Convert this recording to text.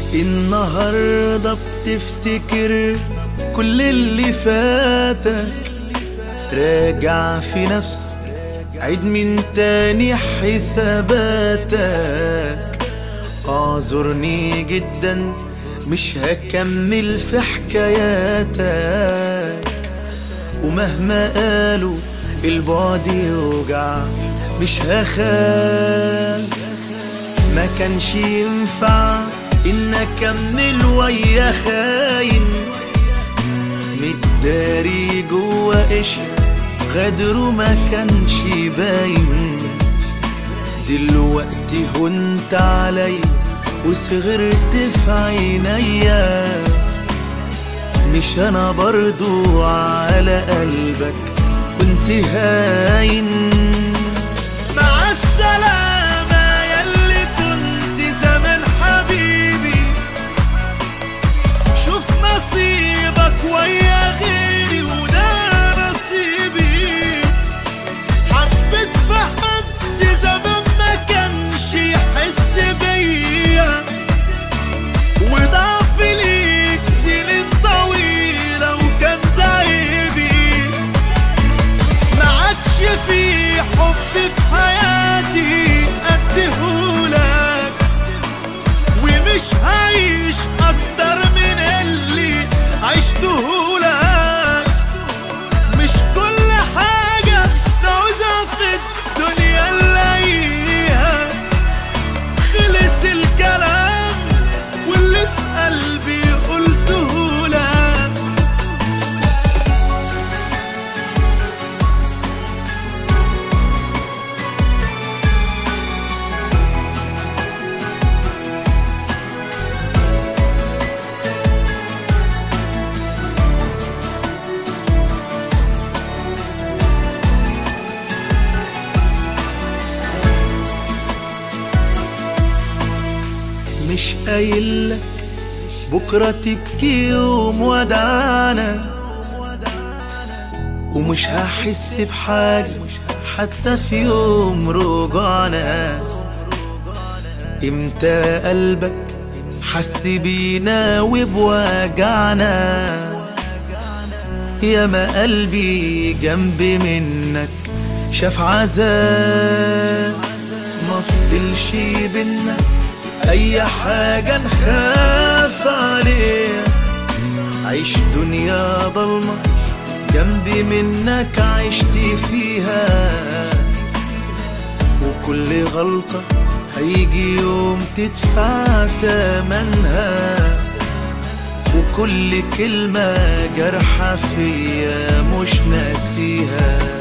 النهاردة بتفتكر كل اللي فاتك راجع في نفسك عيد من تاني حساباتك اعذرني جدا مش هكمل في حكاياتك ومهما قالوا البعد يوجع مش هخاف ما كانش ينفع ان اكمل ويا خاين متداري جوا قشر غدره ما كانش باين دلوقتي هنت علي وصغرت في عينيا مش انا برضو على قلبك كنت هاين مع السلامة ياللي كنت زمان حبيبي شوف نصيبك ويا غيري وده نصيبي حبيت في حد زمان ما كانش يحس بيا وضعف ليك سنين طويلة وكان ده عيبي ما عادش في حب في حياتي اديهولك ومش هعيش اكتر من اللي عشتهولك مش كل حاجة نعوزها في الدنيا نلاقيها خلص الكلام واللي في قلبي قلتهولك مش قايلك بكرة تبكي يوم ودعنا ومش هحس بحاجة حتى في يوم رجعنا امتى قلبك حس بينا وبوجعنا يا ما قلبي جنب منك شاف عذاب ما فضلش بينا اي حاجة نخاف عليها عيش دنيا ضلمة جنبي منك عشت فيها وكل غلطة هيجي يوم تدفع تمنها وكل كلمة جرحة فيا مش ناسيها